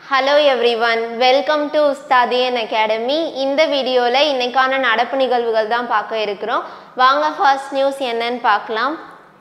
hello everyone welcome to Ustaadian academy இந்த வீடியோவில் இன்னைக்கான நடப்பு நிகழ்வுகள் தான் பார்க்க இருக்கிறோம் வாங்க ஃபர்ஸ்ட் நியூஸ் என்னன்னு பார்க்கலாம்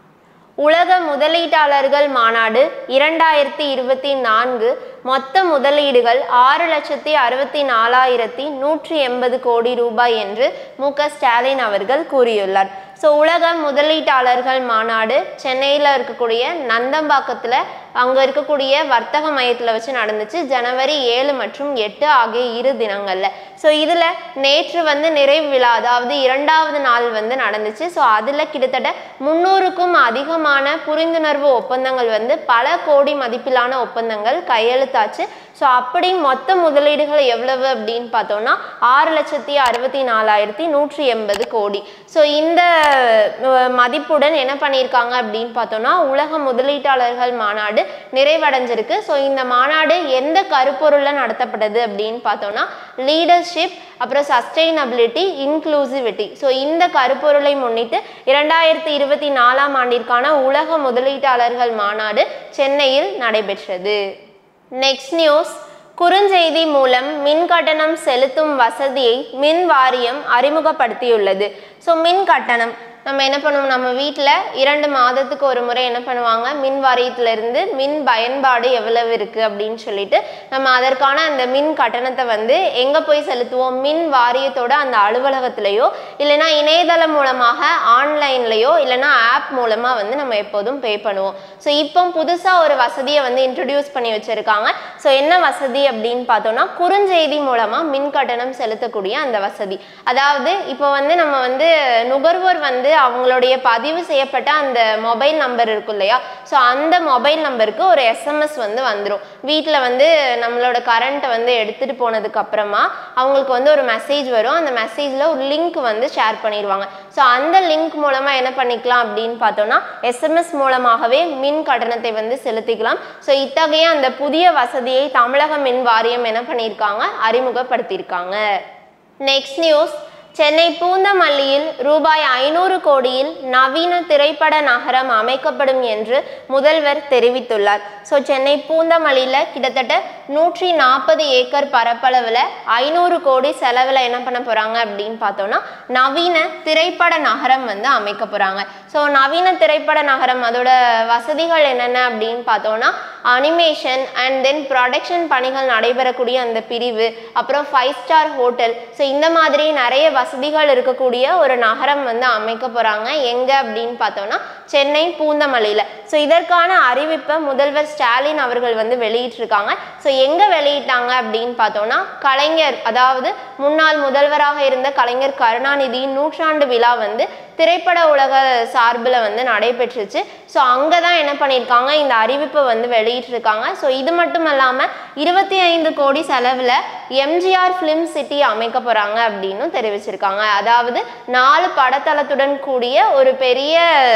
உலக முதலீட்டாளர்கள் மாநாடு இரண்டாயிரத்தி இருபத்தி நான்கு மொத்த முதலீடுகள் ஆறு லட்சத்தி அறுபத்தி நாலாயிரத்தி நூற்றி எண்பது கோடி ரூபாய் என்று மு க ஸ்டாலின் அவர்கள் கூறியுள்ளார் ஸோ உலக முதலீட்டாளர்கள் மாநாடு சென்னையில் இருக்கக்கூடிய நந்தம்பாக்கத்தில் அங்கே இருக்கக்கூடிய வர்த்தக மையத்தில் வச்சு நடந்துச்சு ஜனவரி ஏழு மற்றும் எட்டு ஆகிய இரு தினங்களில் ஸோ இதில் நேற்று வந்து நிறைவு விழா அதாவது இரண்டாவது நாள் வந்து நடந்துச்சு ஸோ அதில் கிட்டத்தட்ட முந்நூறுக்கும் அதிகமான புரிந்துணர்வு ஒப்பந்தங்கள் வந்து பல கோடி மதிப்பிலான ஒப்பந்தங்கள் கையெழுத்தாச்சு ஸோ அப்படி மொத்த முதலீடுகள் எவ்வளவு அப்படின்னு பார்த்தோம்னா ஆறு லட்சத்தி அறுபத்தி நாலாயிரத்தி நூற்றி எண்பது கோடி ஸோ இந்த அஹ், மதிப்புடன் என்ன பண்ணியிருக்காங்க அப்படின்னு பார்த்தோம்னா உலக முதலீட்டாளர்கள் மாநாடு நிறைவடைஞ்சிருக்கு ஸோ இந்த மாநாடு எந்த கருப்பொருளில் நடத்தப்பட்டது அப்படின்னு பார்த்தோம்னா லீடர்ஷிப் அப்புறம் சஸ்டெயினபிலிட்டி இன்க்ளூசிவிட்டி ஸோ இந்த கருப்பொருளை முன்னிட்டு இரண்டாயிரத்தி இருபத்தி நாலாம் ஆண்டிற்கான உலக முதலீட்டாளர்கள் மாநாடு சென்னையில் நடைபெற்றது நெக்ஸ்ட் நியூஸ் குறுஞ்செய்தி மூலம் மின் கட்டணம் செலுத்தும் வசதியை மின் வாரியம் அறிமுகப்படுத்தியுள்ளது ஸோ மின் கட்டணம் நம்ம என்ன பண்ணுவோம் நம்ம வீட்டில் இரண்டு மாதத்துக்கு ஒரு முறை என்ன பண்ணுவாங்க மின் வாரியத்திலிருந்து மின் பயன்பாடு எவ்வளவு இருக்குது அப்படின்னு சொல்லிட்டு நம்ம அதற்கான அந்த மின் கட்டணத்தை வந்து எங்கே போய் செலுத்துவோம் மின் வாரியத்தோட அந்த அலுவலகத்திலேயோ இல்லைன்னா இணையதளம் மூலமாக ஆன்லைன்லேயோ இல்லைன்னா ஆப் மூலமாக வந்து நம்ம எப்போதும் பே பண்ணுவோம் ஸோ இப்போ புதுசாக ஒரு வசதியை வந்து இன்ட்ரடியூஸ் பண்ணி வச்சுருக்காங்க ஸோ என்ன வசதி அப்படின்னு பார்த்தோம்னா குறுஞ்செய்தி மூலமாக மின் கட்டணம் செலுத்தக்கூடிய அந்த வசதி அதாவது இப்போ வந்து நம்ம வந்து நுகர்வோர் வந்து அவங்களுடைய பதிவு செய்யப்பட்ட அந்த மொபைல் நம்பர் இருக்கும் இல்லையா ஸோ அந்த மொபைல் நம்பருக்கு ஒரு எஸ்எம்எஸ் வந்து வந்துடும் வீட்டில் வந்து நம்மளோட கரண்ட்டை வந்து எடுத்துகிட்டு போனதுக்கு அப்புறமா அவங்களுக்கு வந்து ஒரு மெசேஜ் வரும் அந்த மெசேஜில் ஒரு லிங்க் வந்து ஷேர் பண்ணிடுவாங்க ஸோ அந்த லிங்க் மூலமாக என்ன பண்ணிக்கலாம் அப்படின்னு பார்த்தோம்னா எஸ்எம்எஸ் மூலமாகவே மின் கட்டணத்தை வந்து செலுத்திக்கலாம் ஸோ இத்தகைய அந்த புதிய வசதியை தமிழக மின் வாரியம் என்ன பண்ணியிருக்காங்க அறிமுகப்படுத்தியிருக்காங்க நெக்ஸ்ட் நியூஸ் சென்னை பூந்தமல்லியில் ரூபாய் ஐநூறு கோடியில் நவீன திரைப்பட நகரம் அமைக்கப்படும் என்று முதல்வர் தெரிவித்துள்ளார் ஸோ சென்னை பூந்தமல்லியில் கிட்டத்தட்ட நூற்றி நாற்பது ஏக்கர் பரப்பளவில் ஐநூறு கோடி செலவில் என்ன பண்ண போகிறாங்க அப்படின்னு பார்த்தோம்னா நவீன திரைப்பட நகரம் வந்து அமைக்க போகிறாங்க ஸோ நவீன திரைப்பட நகரம் அதோட வசதிகள் என்னென்ன அப்படின்னு பார்த்தோம்னா அனிமேஷன் அண்ட் தென் ப்ரொடக்ஷன் பணிகள் நடைபெறக்கூடிய அந்த பிரிவு அப்புறம் ஃபைவ் ஸ்டார் ஹோட்டல் ஸோ இந்த மாதிரி நிறைய வசதிகள் இருக்கக்கூடிய ஒரு நகரம் வந்து அமைக்க போகிறாங்க எங்கே அப்படின்னு பார்த்தோம்னா சென்னை பூந்தமல்லியில் ஸோ இதற்கான அறிவிப்பை முதல்வர் ஸ்டாலின் அவர்கள் வந்து வெளியிட்டிருக்காங்க ஸோ எங்கே வெளியிட்டாங்க அப்படின்னு பார்த்தோம்னா கலைஞர் அதாவது முன்னாள் முதல்வராக இருந்த கலைஞர் கருணாநிதியின் நூற்றாண்டு விழா வந்து திரைப்பட உலக சார்பில் வந்து நடைபெற்றுச்சு ஸோ அங்கே தான் என்ன பண்ணியிருக்காங்க இந்த அறிவிப்பை வந்து வெளியிட்டிருக்காங்க ஸோ இது மட்டும் இல்லாமல் இருபத்தி ஐந்து கோடி செலவில் எம்ஜிஆர் ஃபிலிம் சிட்டி அமைக்க போகிறாங்க அப்படின்னு தெரிவிச்சிருக்காங்க அதாவது நாலு படத்தளத்துடன் கூடிய ஒரு பெரிய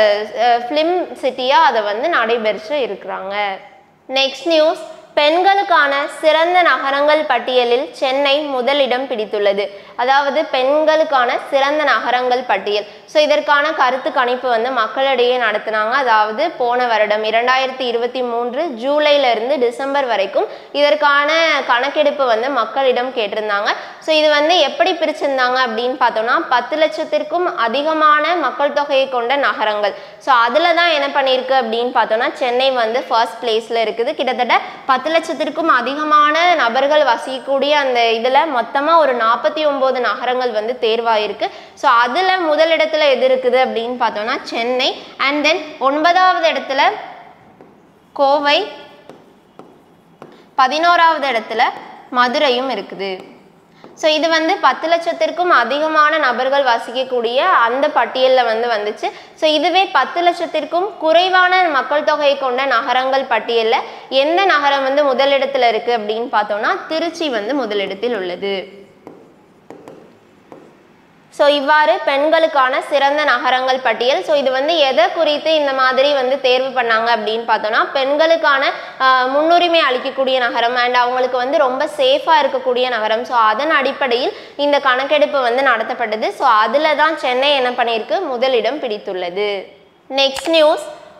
ஃபிலிம் சிட்டியாக அதை வந்து நடைபெற்று இருக்கிறாங்க நெக்ஸ்ட் நியூஸ் பெண்களுக்கான சிறந்த நகரங்கள் பட்டியலில் சென்னை முதலிடம் பிடித்துள்ளது அதாவது பெண்களுக்கான சிறந்த நகரங்கள் பட்டியல் ஸோ இதற்கான கருத்து கணிப்பு வந்து மக்களிடையே நடத்தினாங்க அதாவது போன வருடம் இரண்டாயிரத்தி இருபத்தி மூன்று ஜூலைலேருந்து டிசம்பர் வரைக்கும் இதற்கான கணக்கெடுப்பு வந்து மக்களிடம் கேட்டிருந்தாங்க ஸோ இது வந்து எப்படி பிரிச்சிருந்தாங்க அப்படின்னு பார்த்தோம்னா பத்து லட்சத்திற்கும் அதிகமான மக்கள் தொகையை கொண்ட நகரங்கள் ஸோ அதில் தான் என்ன பண்ணியிருக்கு அப்படின்னு பார்த்தோம்னா சென்னை வந்து ஃபர்ஸ்ட் பிளேஸில் இருக்குது கிட்டத்தட்ட பத்து லட்சத்திற்கும் அதிகமான நபர்கள் வசிக்கக்கூடிய அந்த இதில் மொத்தமாக ஒரு நாற்பத்தி ஒம்பது நகரங்கள் வந்து தேர்வாயிருக்கு ஸோ அதில் முதலிடத்தில் எது இருக்குது அப்படின்னு பார்த்தோம்னா சென்னை அண்ட் தென் ஒன்பதாவது இடத்துல கோவை பதினோராவது இடத்துல மதுரையும் இருக்குது ஸோ இது வந்து பத்து லட்சத்திற்கும் அதிகமான நபர்கள் வசிக்கக்கூடிய அந்த பட்டியலில் வந்து வந்துச்சு ஸோ இதுவே பத்து லட்சத்திற்கும் குறைவான மக்கள் தொகை கொண்ட நகரங்கள் பட்டியலில் எந்த நகரம் வந்து முதலிடத்தில் இருக்குது அப்படின்னு பார்த்தோம்னா திருச்சி வந்து முதலிடத்தில் உள்ளது ஸோ இவ்வாறு பெண்களுக்கான சிறந்த நகரங்கள் பட்டியல் ஸோ இது வந்து எதை குறித்து இந்த மாதிரி வந்து தேர்வு பண்ணாங்க அப்படின்னு பார்த்தோம்னா பெண்களுக்கான ஆஹ், முன்னுரிமை அளிக்கக்கூடிய நகரம் அண்ட் அவங்களுக்கு வந்து ரொம்ப சேஃபாக இருக்கக்கூடிய நகரம் ஸோ அதன் அடிப்படையில் இந்த கணக்கெடுப்பு வந்து நடத்தப்பட்டது ஸோ அதில் தான் சென்னை என்ன பண்ணியிருக்கு முதலிடம் பிடித்துள்ளது நெக்ஸ்ட் நியூஸ்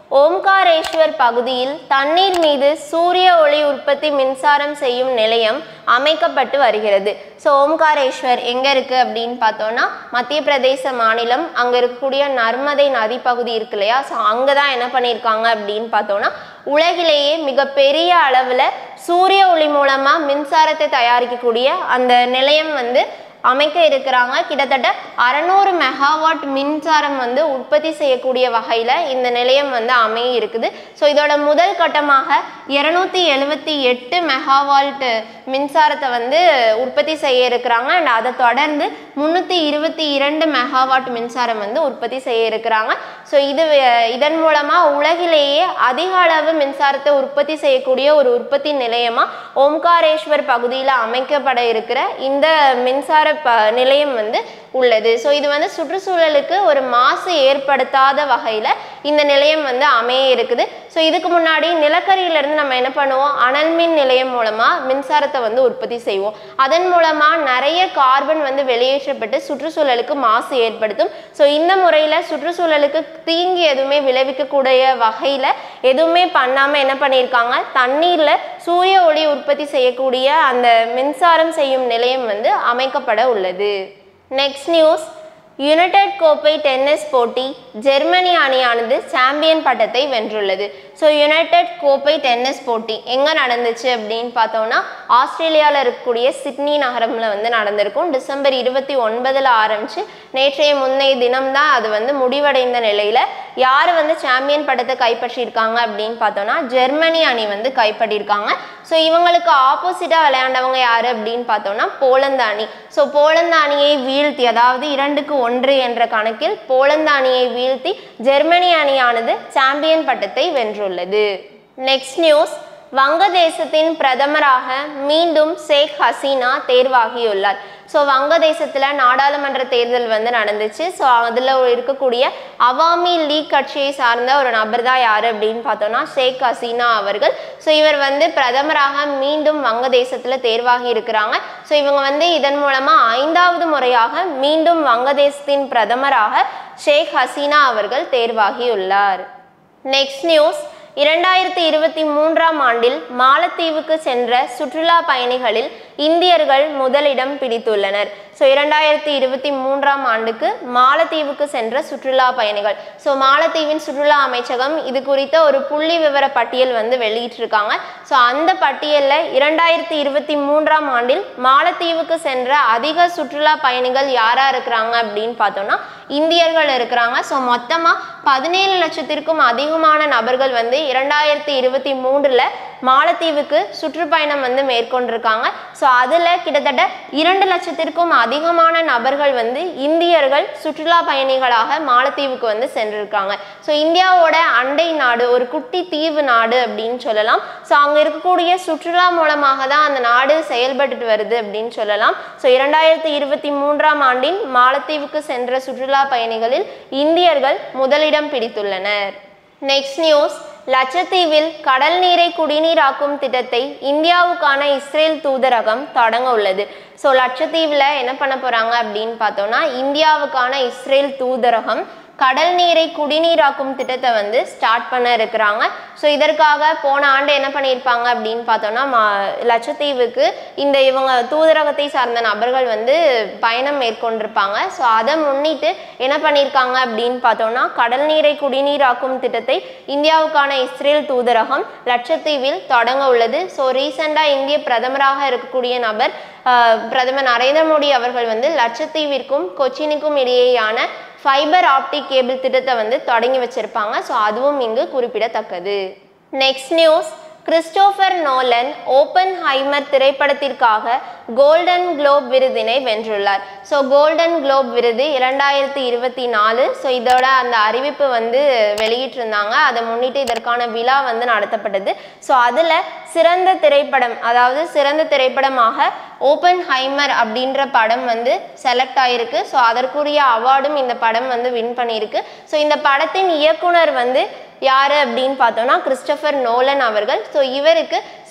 ஓம்காரேஸ்வர் பகுதியில் தண்ணீர் மீது சூரிய ஒளி உற்பத்தி மின்சாரம் செய்யும் நிலையம் அமைக்கப்பட்டு வருகிறது ஸோ ஓம்காரேஸ்வர் எங்கே இருக்குது அப்படின்னு பார்த்தோன்னா மத்திய பிரதேச மாநிலம் அங்கே இருக்கக்கூடிய நர்மதை நதி பகுதி இருக்கு இல்லையா ஸோ அங்கே தான் என்ன பண்ணியிருக்காங்க அப்படின்னு பார்த்தோன்னா உலகிலேயே மிகப்பெரிய அளவில் சூரிய ஒளி மூலமாக மின்சாரத்தை தயாரிக்கக்கூடிய அந்த நிலையம் வந்து அமைக்க இருக்கிறாங்க கிட்டத்தட்ட அறநூறு மெகாவாட் மின்சாரம் வந்து உற்பத்தி செய்யக்கூடிய வகையில் இந்த நிலையம் வந்து அமைய இருக்குது ஸோ இதோட முதல் கட்டமாக இருநூத்தி எழுபத்தி எட்டு மெகாவால்ட் மின்சாரத்தை வந்து உற்பத்தி செய்ய இருக்கிறாங்க அண்ட் அதை தொடர்ந்து முந்நூற்றி இருபத்தி இரண்டு மெகாவாட் மின்சாரம் வந்து உற்பத்தி செய்ய இருக்கிறாங்க ஸோ இது வே- இதன் மூலமாக உலகிலேயே அதிக அளவு மின்சாரத்தை உற்பத்தி செய்யக்கூடிய ஒரு உற்பத்தி நிலையமாக ஓம்காரேஸ்வர் பகுதியில் அமைக்கப்பட இருக்கிற இந்த மின்சார ப நிலையம் வந்து உள்ளது ஸோ இது வந்து சுற்றுச்சூழலுக்கு ஒரு மாசு ஏற்படுத்தாத வகையில் இந்த நிலையம் வந்து அமைய இருக்குது ஸோ இதுக்கு முன்னாடி நிலக்கரியிலேருந்து நம்ம என்ன பண்ணுவோம் அனல் மின் நிலையம் மூலமாக மின்சாரத்தை வந்து உற்பத்தி செய்வோம் அதன் மூலமாக நிறைய கார்பன் வந்து வெளியேற்றப்பட்டு சுற்றுச்சூழலுக்கு மாசு ஏற்படுத்தும் ஸோ இந்த முறையில் சுற்றுச்சூழலுக்கு தீங்கு எதுவுமே விளைவிக்கக்கூடிய வகையில் எதுவுமே பண்ணாமல் என்ன பண்ணியிருக்காங்க தண்ணீரில் சூரிய ஒளி உற்பத்தி செய்யக்கூடிய அந்த மின்சாரம் செய்யும் நிலையம் வந்து அமைக்கப்பட உள்ளது நெக்ஸ்ட் நியூஸ் யுனைடெட் கோப்பை டென்னிஸ் போட்டி ஜெர்மனி அணியானது சாம்பியன் பட்டத்தை வென்றுள்ளது ஸோ யுனைடெட் கோப்பை டென்னிஸ் போட்டி எங்கே நடந்துச்சு அப்படின்னு பார்த்தோம்னா ஆஸ்திரேலியாவில் இருக்கக்கூடிய சிட்னி நகரம்ல வந்து நடந்திருக்கும் டிசம்பர் இருபத்தி ஒன்பதில் ஆரம்பிச்சு நேற்றைய முன்னைய தினம் தான் அது வந்து முடிவடைந்த நிலையில் யார் வந்து சாம்பியன் பட்டத்தை கைப்பற்றியிருக்காங்க அப்படின்னு பார்த்தோம்னா ஜெர்மனி அணி வந்து கைப்பற்றியிருக்காங்க ஸோ இவங்களுக்கு ஆப்போசிட்டாக விளையாண்டவங்க யார் அப்படின்னு பார்த்தோம்னா போலந்து அணி ஸோ போலந்து அணியை வீழ்த்தி அதாவது இரண்டுக்கு ஒன்று என்ற கணக்கில் போலந்து அணியை வீழ்த்தி ஜெர்மனி அணியானது சாம்பியன் பட்டத்தை வென்றுள்ளது நெக்ஸ்ட் நியூஸ் வங்கதேசத்தின் பிரதமராக மீண்டும் ஷேக் ஹசீனா தேர்வாகியுள்ளார் ஸோ வங்கதேசத்தில் நாடாளுமன்ற தேர்தல் வந்து நடந்துச்சு ஸோ அதில் இருக்கக்கூடிய அவாமி லீக் கட்சியை சார்ந்த ஒரு நபர் தான் யார் அப்படின்னு பார்த்தோம்னா ஷேக் ஹசீனா அவர்கள் ஸோ இவர் வந்து பிரதமராக மீண்டும் வங்கதேசத்தில் தேர்வாகி இருக்கிறாங்க ஸோ இவங்க வந்து இதன் மூலமாக ஐந்தாவது முறையாக மீண்டும் வங்கதேசத்தின் பிரதமராக ஷேக் ஹசீனா அவர்கள் தேர்வாகியுள்ளார் நெக்ஸ்ட் நியூஸ் இரண்டாயிரத்தி இருபத்தி மூன்றாம் ஆண்டில் மாலத்தீவுக்கு சென்ற சுற்றுலா பயணிகளில் இந்தியர்கள் முதலிடம் பிடித்துள்ளனர் ஸோ இரண்டாயிரத்தி இருபத்தி மூன்றாம் ஆண்டுக்கு மாலத்தீவுக்கு சென்ற சுற்றுலா பயணிகள் ஸோ மாலத்தீவின் சுற்றுலா அமைச்சகம் இது குறித்த ஒரு புள்ளி விவர பட்டியல் வந்து வெளியிட்டிருக்காங்க ஸோ அந்த பட்டியலில் இரண்டாயிரத்தி இருபத்தி மூன்றாம் ஆண்டில் மாலத்தீவுக்கு சென்ற அதிக சுற்றுலா பயணிகள் யாரா இருக்கிறாங்க அப்படின்னு பார்த்தோம்னா இந்தியர்கள் இருக்கிறாங்க ஸோ மொத்தமாக பதினேழு லட்சத்திற்கும் அதிகமான நபர்கள் வந்து இரண்டாயிரத்தி இருபத்தி மூன்றில் மாலத்தீவுக்கு சுற்றுப்பயணம் வந்து மேற்கொண்டிருக்காங்க ஸோ அதில் கிட்டத்தட்ட இரண்டு லட்சத்திற்கும் அதிகமான நபர்கள் வந்து இந்தியர்கள் சுற்றுலா பயணிகளாக மாலத்தீவுக்கு வந்து சென்றிருக்காங்க ஸோ இந்தியாவோட அண்டை நாடு ஒரு குட்டி தீவு நாடு அப்படின்னு சொல்லலாம் ஸோ அங்கே இருக்கக்கூடிய சுற்றுலா மூலமாக தான் அந்த நாடு செயல்பட்டுட்டு வருது அப்படின்னு சொல்லலாம் ஸோ இரண்டாயிரத்தி இருபத்தி மூன்றாம் ஆண்டின் மாலத்தீவுக்கு சென்ற சுற்றுலா பயணிகளில் இந்தியர்கள் முதலிடம் பிடித்துள்ளனர் நெக்ஸ்ட் நியூஸ் லட்சத்தீவில் கடல் நீரை குடிநீராக்கும் திட்டத்தை இந்தியாவுக்கான இஸ்ரேல் தூதரகம் தொடங்க உள்ளது ஸோ லட்சத்தீவில் என்ன பண்ண போகிறாங்க அப்படின்னு பார்த்தோம்னா இந்தியாவுக்கான இஸ்ரேல் தூதரகம் கடல் நீரை குடிநீராக்கும் திட்டத்தை வந்து ஸ்டார்ட் பண்ண இருக்கிறாங்க ஸோ இதற்காக போன ஆண்டு என்ன பண்ணியிருப்பாங்க அப்படின்னு பார்த்தோம்னா மா லட்சத்தீவுக்கு இந்த இவங்க தூதரகத்தை சார்ந்த நபர்கள் வந்து பயணம் மேற்கொண்டிருப்பாங்க ஸோ அதை முன்னிட்டு என்ன பண்ணியிருக்காங்க அப்படின்னு பார்த்தோம்னா கடல் நீரை குடிநீராக்கும் திட்டத்தை இந்தியாவுக்கான இஸ்ரேல் தூதரகம் லட்சத்தீவில் தொடங்க உள்ளது ஸோ ரீசெண்டாக இந்திய பிரதமராக இருக்கக்கூடிய நபர் ஆஹ், பிரதமர் நரேந்திர மோடி அவர்கள் வந்து லட்சத்தீவிற்கும் கொச்சினுக்கும் இடையேயான ஃபைபர் ஆப்டிக் கேபிள் திட்டத்தை வந்து தொடங்கி வச்சிருப்பாங்க ஸோ அதுவும் இங்கு குறிப்பிடத்தக்கது next news Christopher Nolan Oppenheimer திரைப்படத்திற்காக கோல்டன் குளோப் விருதினை வென்றுள்ளார் ஸோ கோல்டன் குளோப் விருது இரண்டாயிரத்தி இருபத்தி நாலு ஸோ இதோட அந்த அறிவிப்பு வந்து வெளியிட்டிருந்தாங்க அதை முன்னிட்டு இதற்கான விழா வந்து நடத்தப்பட்டது ஸோ அதில் சிறந்த திரைப்படம் அதாவது சிறந்த திரைப்படமாக ஓப்பன் ஹைமர் அப்படின்ற படம் வந்து செலக்ட் ஆயிருக்கு ஸோ அதற்குரிய அவார்டும் இந்த படம் வந்து வின் பண்ணியிருக்கு ஸோ இந்த படத்தின் இயக்குனர் வந்து யார் அப்படின்னு பார்த்தோம்னா கிறிஸ்டோபர் நோலன் அவர்கள் ஸோ இவருக்கு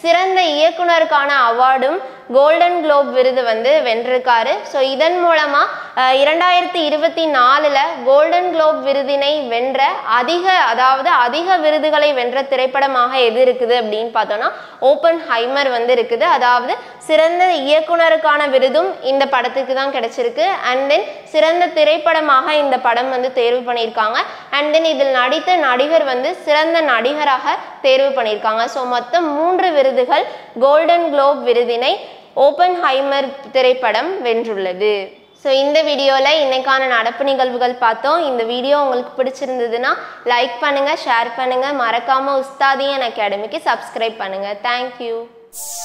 சிறந்த இயக்குனருக்கான அவார்டும் கோல்டன் குளோப் விருது வந்து வென்றிருக்காரு ஸோ இதன் மூலமாக இரண்டாயிரத்தி இருபத்தி நாலில் கோல்டன் குளோப் விருதினை வென்ற அதிக அதாவது அதிக விருதுகளை வென்ற திரைப்படமாக எது இருக்குது அப்படின்னு பார்த்தோம்னா ஓப்பன் ஹைமர் வந்து இருக்குது அதாவது சிறந்த இயக்குனருக்கான விருதும் இந்த படத்துக்கு தான் கிடைச்சிருக்கு அண்ட் தென் சிறந்த திரைப்படமாக இந்த படம் வந்து தேர்வு பண்ணியிருக்காங்க அண்ட் தென் இதில் நடித்த நடிகர் வந்து சிறந்த நடிகராக தேர்வு பண்ணியிருக்காங்க ஸோ மொத்தம் மூன்று விருதுகள் கோல்டன் குளோப் விருதினை ஓப்பன் ஹைமர் திரைப்படம் வென்றுள்ளது ஸோ இந்த வீடியோவில் இன்னைக்கான நடப்பு நிகழ்வுகள் பார்த்தோம் இந்த வீடியோ உங்களுக்கு பிடிச்சிருந்ததுன்னா லைக் பண்ணுங்கள் ஷேர் பண்ணுங்கள் மறக்காமல் உஸ்தாதியன் அகாடமிக்கு சப்ஸ்கிரைப் பண்ணுங்கள் தேங்க்யூ